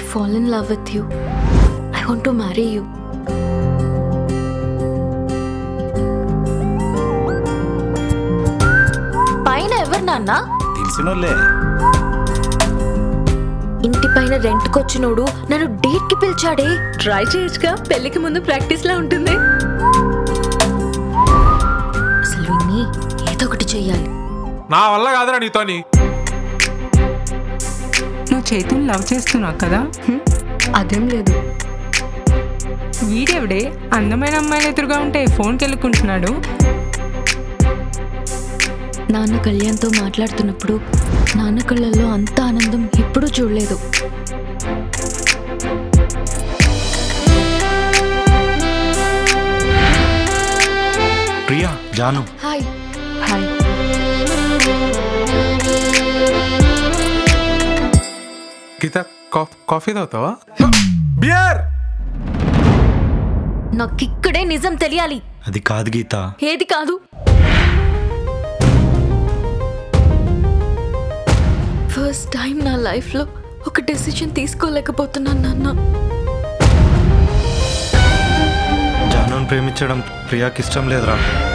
fall in love with you. I want to marry you. పైన ఎవరు నాన్న తెలిసినోళ్ళే ఇంటి పైన రెంట్కొచ్చినోడు నన్ను డేట్ కి పిలిచాడే ట్రై చేయొచ్చుగా పెళ్లికి ముందు ప్రాక్టీస్ లా ఉంటుంది అసలు విన్ని ఏదో ఒకటి చెయ్యాలి నా వల్ల కాదురా నీతోని నువ్వు చైతుని లవ్ చేస్తున్నావు కదా అదేం లేదు వీడెవడే అందమైన అమ్మాయిలు ఎదురుగా ఉంటే ఫోన్కి వెళ్ళుకుంటున్నాడు నాన్న కళ్యాణ్తో మాట్లాడుతున్నప్పుడు నాన్న కళ్ళల్లో అంత ఆనందం ఎప్పుడూ చూడలేదు Priya Janu hi hi Geetha coffee- coffee తాగుతావా బియర్ నాకు ఇక్కడే నిజం తెలియాలి అది కాదు గీత ఏది కాదు ఫస్ట్ టైం నా లైఫ్లో ఒక డెసిషన్ తీసుకోలేకపోతున్నాను నాన్న జానుని ప్రేమించడం ప్రియాకి ఇష్టం లేదురా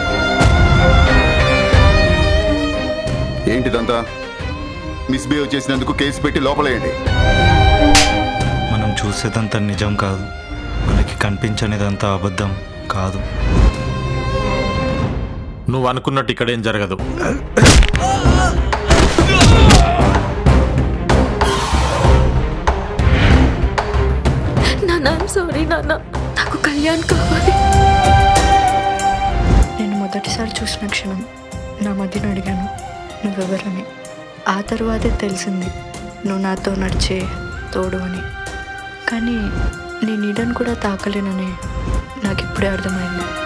ఏంటిదంతా మిస్బిహేవ్ చేసినందుకు కేసు పెట్టి లోపలేయండి మనం చూసేదంతా నిజం కాదు మనకి కనిపించనిదంతా అబద్ధం కాదు నువ్వు అనుకున్నట్టు ఇక్కడేం జరగదు నాన్న సారీ నాన్న నాకు కళ్యాణ్ కావాలి నేను మొదటిసారి చూసిన క్షణం నా మధ్యను అడిగాను నువ్వెవరని ఆ తర్వాతే తెలిసింది నువ్వు నాతో నడిచే తోడు అని కానీ నీ నీడను కూడా తాకలేనని నాకు ఇప్పుడే అర్థమైంది